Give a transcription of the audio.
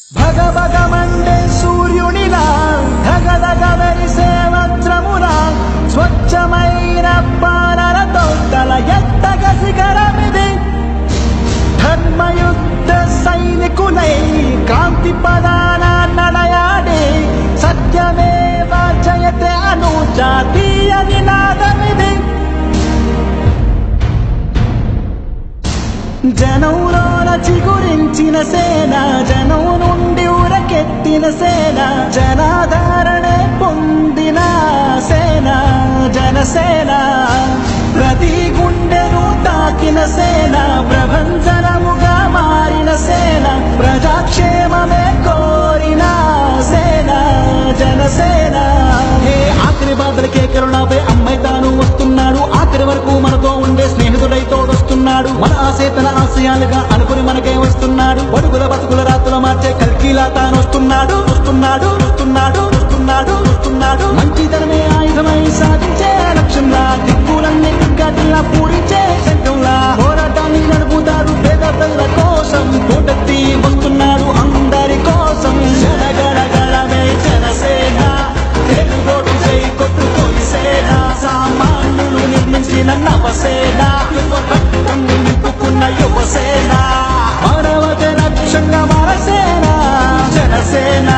భగభగమండే సూర్యునిలా ధగధగ వెలిసే వజ్రములా స్వచ్ఛమైన పాలనతో తల ఎత్తగ శిఖరమిది ధర్మయుద్ధ సైనికులై కాంతి పదాన నడయాడే సత్యమేవ జయతే అను జాతీయ నినాదమిది జనంలోన చిగురించిన సేన జనం నుండి ఉరకెత్తిన సేన జనాధారణే పొందిన సేన జనసేన ప్రతి గుండెను తాకిన సేన ప్రభంజనముగా మారిన సేన ప్రజాక్షేమమే కోరిన సేన జనసేన హే ఆఖరి బాధలకే కరుణాపై అమ్మాయి తాను వస్తున్నాడు ఆఖరి వరకు మనతో ఉండే స్నేహితుడై తోడొస్తున్నాడు మన ఆశేతన ఆశయాలుగా అనుకుని మనకే వస్తున్నాడు బడుగుల బతుకుల రాత్రుల మార్చే కల్కీలా తాను వస్తున్నాడు వస్తున్నాడు వస్తున్నాడు వస్తున్నాడు వస్తున్నాడు మంచితనమే ఆయుధమై సాధించే లక్ష్యంలా దిక్కులన్నీ దిక్కటిలా పూరించే శంఖంలా పోరాటాన్ని నడుపుతాడు పేద ప్రజల కోసం పోటెత్తి వస్తున్నాడు అందరి కోసం జనగణగణమే జనసేన తెలుగోటు జై కొట్టుకోయి సేన సామాన్యులు నిర్మించిన నవసేన యువ రక్తం నింపుకున్న యువసేన మానవత రక్షంగా మనసేన జనసేన